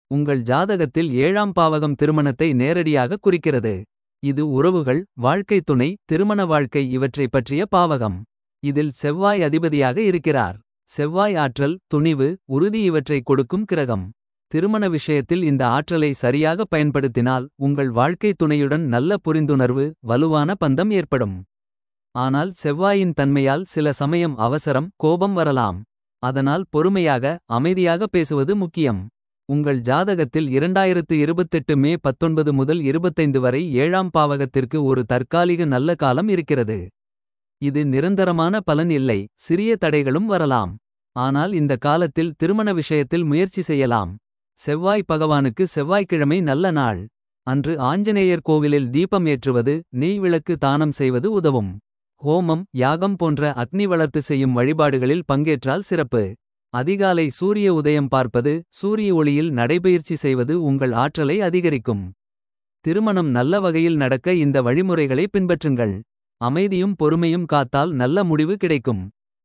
உங்கள் ஜாதகத்தில் ஏழாம் பாவகம் திருமணத்தை நேரடியாக குறிக்கிறது. இது உறவுகள் வாழ்க்கைத் துணை திருமண வாழ்க்கை இவற்றைப் பற்றிய பாவகம். இதில் செவ்வாய் அதிபதியாக இருக்கிறார். செவ்வாய் ஆற்றல் துணிவு உறுதி இவற்றை கொடுக்கும் கிரகம். திருமண விஷயத்தில் இந்த ஆற்றலை சரியாக பயன்படுத்தினால். உங்கள் வாழ்க்கைத் துணையுடன் நல்ல புரிந்துணர்வு வலுவான பந்தம் ஏற்படும். ஆனால் செவ்வாயின் தன்மையால் சில சமயம் அவசரம் கோபம் வரலாம். அதனால் பொறுமையாக அமைதியாக பேசுவது முக்கியம். உங்கள் ஜாதகத்தில் 2028 மே 19 முதல் 25 வரை ஏழாம் பாவகத்திற்கு ஒரு தற்காலிக நல்ல காலம் இருக்கிறது. இது நிரந்தரமான பலன் இல்லை சிறிய தடைகளும் வரலாம். ஆனால் இந்த காலத்தில் திருமண விஷயத்தில் முயற்சி செய்யலாம். செவ்வாய் பகவானுக்கு செவ்வாய்க்கிழமை நல்ல நாள். அன்று ஆஞ்சநேயர் கோவிலில் தீபம் ஏற்றுவது நெய் விளக்கு தானம் செய்வது உதவும். ஹோமம் யாகம் போன்ற அக்னி வளர்த்து செய்யும் வழிபாடுகளில் பங்கேற்றால் சிறப்பு. அதிகாலை சூரிய உதயம் பார்ப்பது சூரிய ஒளியில் நடைபயிற்சி செய்வது உங்கள் ஆற்றலை அதிகரிக்கும். திருமணம் நல்ல வகையில் நடக்க இந்த வழிமுறைகளை பின்பற்றுங்கள். அமைதியும் பொறுமையும் காத்தால் நல்ல முடிவு கிடைக்கும்.